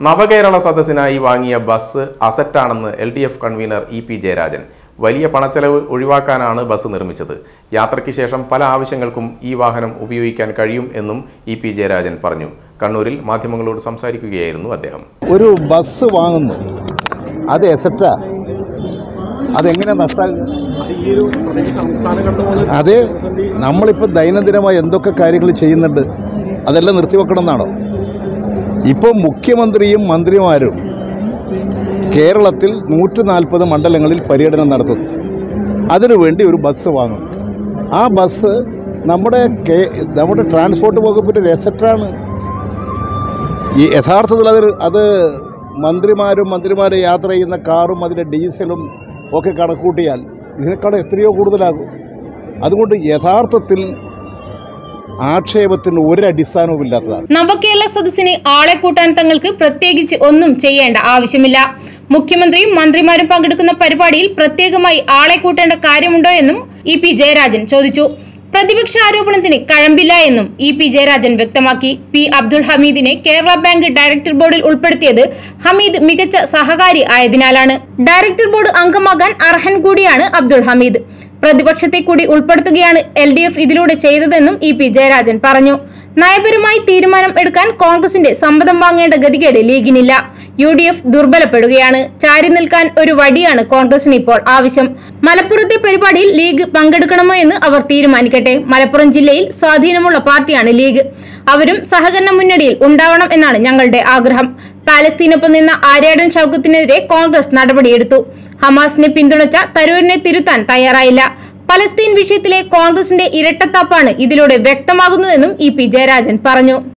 നവകേരള സദസ്സിനായി വാങ്ങിയ ബസ് അസറ്റാണെന്ന് L D F convener E P Jayarajan വലിയ പണച്ചെലവ് ഒഴിവാക്കാനാണ് ബസ് നിർമ്മിച്ചത് യാത്രയ്ക്ക് ശേഷം പല ആവശ്യങ്ങൾക്കും ഈ വാഹനം ഉപയോഗിക്കാൻ കഴിയും എന്നും ഇ പി ജയരാജൻ പറഞ്ഞു കണ്ണൂരിൽ മാധ്യമങ്ങളോട് സംസാരിക്കുകയായിരുന്നു അദ്ദേഹം ഒരു ബസ് വാങ്ങുന്നു അത് എസറ്റാ അതെങ്ങനെ നഷ്ടാകുക അത് നമ്മളിപ്പോൾ ദൈനംദിനമായി എന്തൊക്കെ കാര്യങ്ങൾ ചെയ്യുന്നുണ്ട് അതെല്ലാം നിർത്തിവെക്കണം എന്നാണോ ഇപ്പോൾ മുഖ്യമന്ത്രിയും മന്ത്രിമാരും കേരളത്തിൽ നൂറ്റി നാൽപ്പത് മണ്ഡലങ്ങളിൽ പര്യടനം നടത്തുന്നു അതിനുവേണ്ടി ഒരു ബസ് വാങ്ങും ആ ബസ് നമ്മുടെ കേ നമ്മുടെ ട്രാൻസ്പോർട്ട് വകുപ്പിൻ്റെ ഒരു എസറ്റാണ് ഈ യഥാർത്ഥത്തിൽ അത് അത് മന്ത്രിമാരും മന്ത്രിമാരെ യാത്ര ചെയ്യുന്ന കാറും അതിൻ്റെ ഡീസലും ഒക്കെ കണക്കൂട്ടിയാൽ ഇതിനേക്കാൾ എത്രയോ കൂടുതലാകും അതുകൊണ്ട് യഥാർത്ഥത്തിൽ ആക്ഷേപത്തിന് ഒരു അടിസ്ഥാനവും ഇല്ലാത്തതാണ് നവകേരള സദസ്സിന് ആളെ കൂട്ടാൻ തങ്ങൾക്ക് പ്രത്യേകിച്ച് ഒന്നും ചെയ്യേണ്ട ആവശ്യമില്ല മുഖ്യമന്ത്രിയും മന്ത്രിമാരും പങ്കെടുക്കുന്ന പരിപാടിയിൽ പ്രത്യേകമായി ആളെ കൂട്ടേണ്ട കാര്യമുണ്ടോ എന്നും ഇ പി ജയരാജൻ ചോദിച്ചു പ്രതിപക്ഷ ആരോപണത്തിന് കഴമ്പില്ല എന്നും ഇ പി ജയരാജൻ വ്യക്തമാക്കി പി അബ്ദുൾ ഹമീദിനെ കേരള ബാങ്ക് ഡയറക്ടർ ബോർഡിൽ ഉൾപ്പെടുത്തിയത് ഹമീദ് മികച്ച സഹകാരി ആയതിനാലാണ് ഡയറക്ടർ ബോർഡ് അംഗമാകാൻ അർഹൻ കൂടിയാണ് അബ്ദുൾ ഹമീദ് പ്രതിപക്ഷത്തെ കൂടി ഉൾപ്പെടുത്തുകയാണ് എൽ ഡി എഫ് ഇതിലൂടെ ചെയ്തതെന്നും ഇ പി ജയരാജൻ പറഞ്ഞു നയപരമായി തീരുമാനം എടുക്കാൻ കോൺഗ്രസിന്റെ സമ്മതം വാങ്ങേണ്ട ഗതികേട് ലീഗിനില്ല യു ഡി എഫ് ദുർബലപ്പെടുകയാണ് ചാരി നിൽക്കാൻ ഒരു വടിയാണ് കോൺഗ്രസിന് ഇപ്പോൾ ആവശ്യം മലപ്പുറത്തെ പരിപാടിയിൽ ലീഗ് പങ്കെടുക്കണമോ എന്ന് അവർ തീരുമാനിക്കട്ടെ മലപ്പുറം ജില്ലയിൽ സ്വാധീനമുള്ള പാർട്ടിയാണ് ലീഗ് അവരും സഹകരണ മുന്നണിയിൽ ഉണ്ടാവണം എന്നാണ് ഞങ്ങളുടെ ആഗ്രഹം പാലസ്തീനൊപ്പം നിന്ന ആര്യാടൻ ഷൌക്കത്തിനെതിരെ കോൺഗ്രസ് നടപടിയെടുത്തു ഹമാസിനെ പിന്തുണച്ച തരൂരിനെ തിരുത്താൻ തയ്യാറായില്ല പലസ്തീൻ വിഷയത്തിലെ കോൺഗ്രസിന്റെ ഇരട്ടത്താപ്പാണ് ഇതിലൂടെ വ്യക്തമാകുന്നതെന്നും ഇ പി ജയരാജൻ പറഞ്ഞു